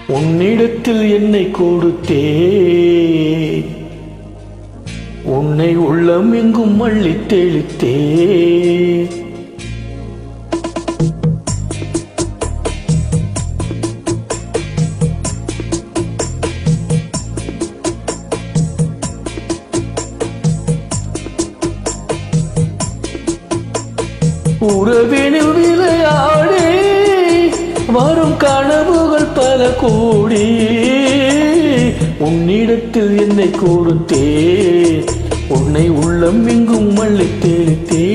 உன்னிடத்தில் என்னை கொடுத்தே உன்னை உள்ளம் எங்கும் அள்ளித் தெளித்தே உறவினில் விளையாடி வரும் கனவுகள் பல கோடி உன்னிடத்தில் என்னை கொடுத்தே உன்னை உள்ளம் எங்கும் அள்ளித் தெளித்தே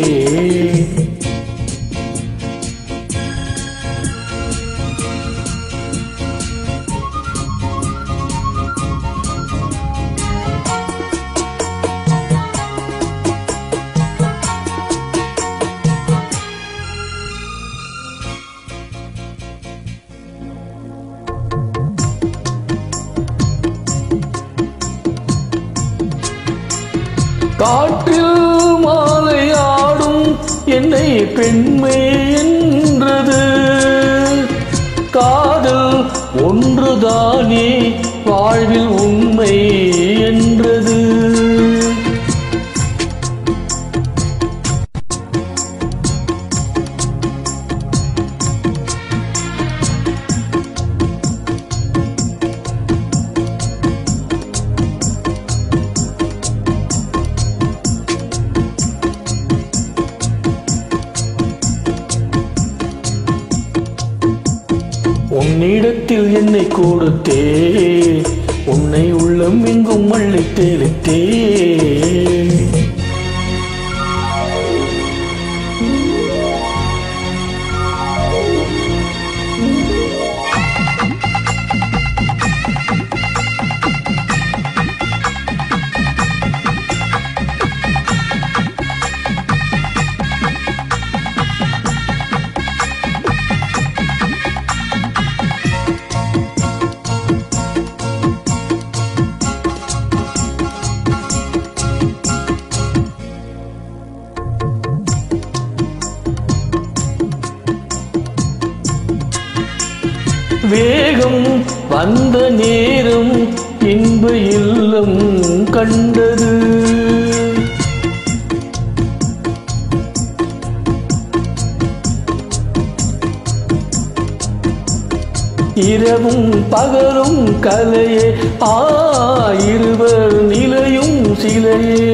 காற்றில் மாலையாடும் என்னை பெண்மை என்றது காதல் ஒன்றுதானே வாழ்வில் உண்மை என்றது உன்னிடத்தில் என்னை கொடுத்தே உன்னை உள்ளம் எங்கும் அள்ளித் தெளித்தே வேகம் வந்த நேரம் இன்ப இல்லம் கண்டது இரவும் பகலும் கலையே ஆ இருவர் நிலையும் சிலையே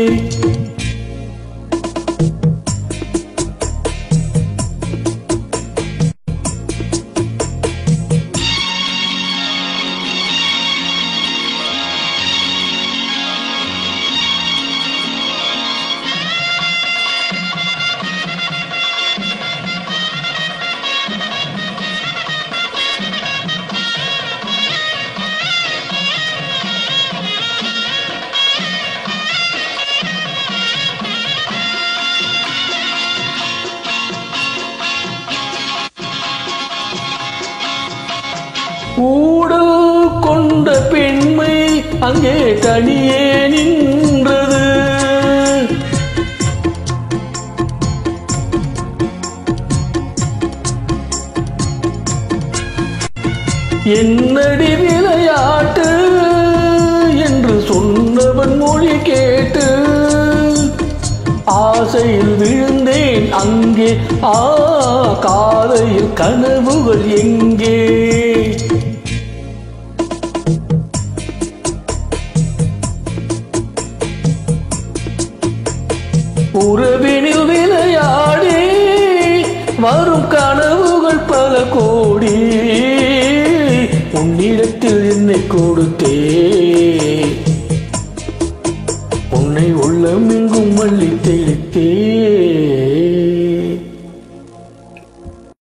ஊடல் கொண்ட பெண்மை அங்கே தனியே நின்றது என்னடி விளையாட்டு என்று சொன்னவன் மொழி கேட்டு ஆசையில் விழுந்தேன் அங்கே ஆ காலையில் கனவுகள் எங்கே உறவினில் விளையாடி வரும் கனவுகள் பல கோடி உன்னிடத்தில் என்னை கொடுத்தே